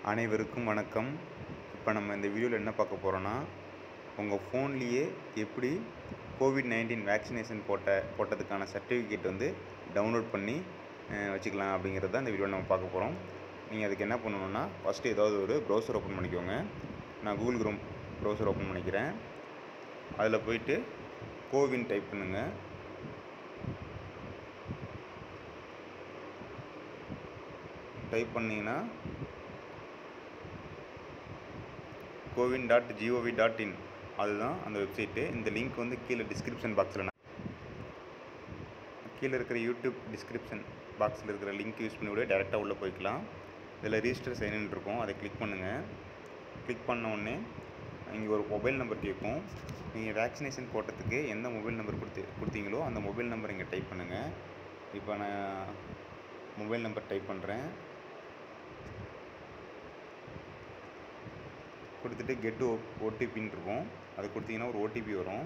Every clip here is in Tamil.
அனைவருக்கும் வணக்கம் இப்போ நம்ம இந்த வீடியோவில் என்ன பார்க்க போகிறோன்னா உங்கள் ஃபோன்லேயே எப்படி கோவிட் நைன்டீன் வேக்சினேஷன் போட்ட போட்டதுக்கான சர்டிஃபிகேட் வந்து டவுன்லோட் பண்ணி அஹ், வச்சுக்கலாம் அப்படிங்கிறது தான் இந்த வீடியோவில் நம்ம பார்க்க போகிறோம் நீங்கள் அதுக்கு என்ன பண்ணணுன்னா ஃபஸ்ட்டு ஏதாவது ஒரு ப்ரௌசர் ஓப்பன் பண்ணிக்கோங்க நான் கூகுள் குரோம் ப்ரௌசர் ஓப்பன் பண்ணிக்கிறேன் அதில் போயிட்டு கோவின் டைப் பண்ணுங்கள் டைப் பண்ணிங்கன்னா CoWIN dot gov dot in அதுதான் அந்த வெப்சைட்டு இந்த லிங்க் வந்து கீழே டிஸ்கிரிப்ஷன் பாக்ஸில் கீழே இருக்கிற யூடியூப் டிஸ்கிரிப்ஷன் பாக்ஸில் இருக்கிற லிங்க் யூஸ் பண்ணி விட டேரெக்டாக உள்ளே போய்க்கலாம் இதில் ரிஜிஸ்டர் சைன் இருக்கும் அதை கிளிக் பண்ணுங்கள் கிளிக் பண்ண உடனே இங்கே ஒரு மொபைல் நம்பர் கேட்கும் நீங்கள் வேக்சினேஷன் போட்டதுக்கு எந்த மொபைல் நம்பர் கொடுத்து கொடுத்தீங்களோ அந்த மொபைல் நம்பர் இங்கே டைப் பண்ணுங்கள் இப்போ நான் மொபைல் நம்பர் டைப் பண்ணுறேன் கொடுத்துட்டு கெட்டு ஓ ஓடிபின்னு இருக்கும் அது கொடுத்தீங்கன்னா ஒரு ஓடிபி வரும்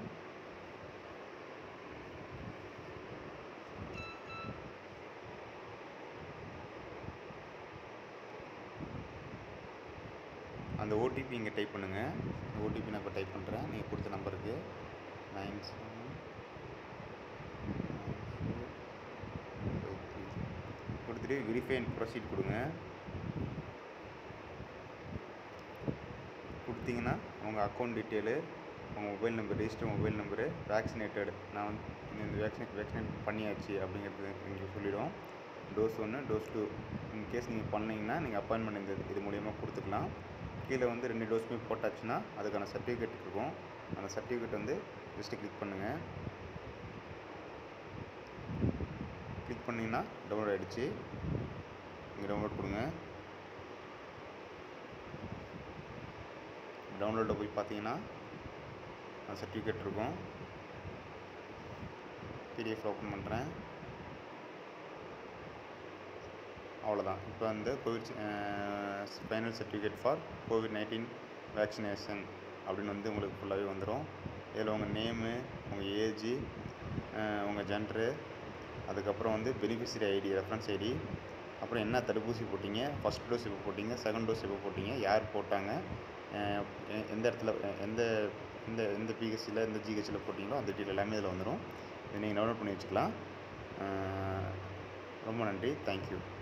அந்த ஓடிபி இங்கே டைப் பண்ணுங்கள் அந்த ஓடிபி நான் இப்போ டைப் பண்ணுறேன் நீங்கள் கொடுத்த நம்பருக்கு நைன் செவன் கொடுத்துட்டு வெரிஃபை அண்ட் ப்ரொசீட் கொடுங்க கொடுத்தீங்கன்னா உங்கள் அக்கௌண்ட் டீட்டெயிலு உங்கள் mobile number register mobile number vaccinated நான் வந்து இந்த வேக்சினேட் வேக்சினேட் பண்ணியாச்சு அப்படிங்கிறது இங்கே சொல்லிடும் டோஸ் ஒன்று டோஸ் டூ இன்கேஸ் நீங்கள் பண்ணீங்கன்னா நீங்கள் அப்பாயின்மெண்ட் இந்த இது மூலயமா கொடுத்துக்கலாம் கீழே வந்து ரெண்டு டோஸுமே போட்டாச்சுன்னா அதுக்கான சர்டிஃபிகேட் இருக்கும் அந்த சர்டிஃபிகேட் வந்து ஜஸ்ட்டு கிளிக் பண்ணுங்கள் கிளிக் பண்ணிங்கன்னா டவுன்லோட் ஆகிடுச்சு இங்கே டவுன்லோட் கொடுங்க டவுன்லோடில் போய் பார்த்தீங்கன்னா அந்த சர்டிஃபிகேட் இருக்கும் பிடிஎஃப் ஓப்பன் பண்ணுறேன் அவ்வளோதான் இப்போ வந்து COVID final certificate for COVID nineteen vaccination அப்படின்னு வந்து உங்களுக்கு ஃபுல்லாகவே வந்துடும் இதில் உங்கள் நேமு உங்கள் ஏஜு உங்கள் ஜென்ட்ரு அதுக்கப்புறம் வந்து பெனிஃபிஷரி ஐடி ரெஃபரன்ஸ் ஐடி அப்புறம் என்ன தடுப்பூசி போட்டீங்க ஃபஸ்ட் டோஸ் எப்போ போட்டீங்க செகண்ட் டோஸ் எப்போ போட்டீங்க யார் போட்டாங்க அஹ் எ- எந்த இடத்துல அஹ் எந்த எந்த எந்த பிஹெச்சியில் எந்த ஜிஹெச்சில் போட்டிங்களோ அந்த டீட்டெயில் எல்லாமே இதில் வந்துடும் இதை நீங்கள் டவுன்லோட் பண்ணி வச்சுக்கலாம் அஹ் ரொம்ப நன்றி தேங்க்யூ